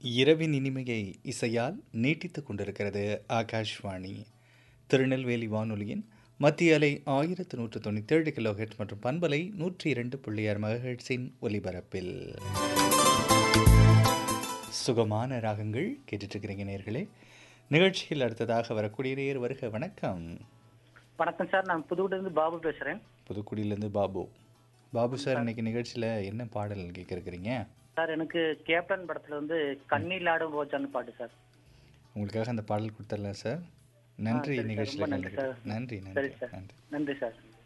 இரவின் இனிமையை இசையால் நீட்டித்துக் கொண்டிருக்கிறது ஆகாஷ்வாணி திருநெல்வேலி வானொலியின் மத்திய அலை ஆயிரத்து நூற்று தொண்ணூற்றி ஏழு கிலோஹெட் மற்றும் பண்பலை நூற்றி இரண்டு புள்ளி ஆறு மெகஹெட்ஸின் ஒலிபரப்பில் சுகமான ராகங்கள் கேட்டுட்ருக்கிறீங்க நேர்களே நிகழ்ச்சியில் அடுத்ததாக வரக்கூடிய நேர் வருக வணக்கம் வணக்கம் சார் நான் புதுக்கோட்டையிலிருந்து பாபு பேசுறேன் புதுக்குடியிலேருந்து பாபு பாபு சார் இன்னைக்கு நிகழ்ச்சியில் என்ன பாடல் கேட்க இருக்கிறீங்க சார் எனக்கு கேப்டன் படத்துல வந்து கண்ணில் ஆடும் ரோஜான்னு பாட்டு சார் உங்களுக்காக அந்த பாடல் கொடுத்துடலாம் சார் நன்றி சரி சார், நிகழ்ச்சியில் ரொம்ப நன்றி கலந்துக்கிட்டு சார். நன்றி சரி நன்றி சார் நன்றி நன்றி சார்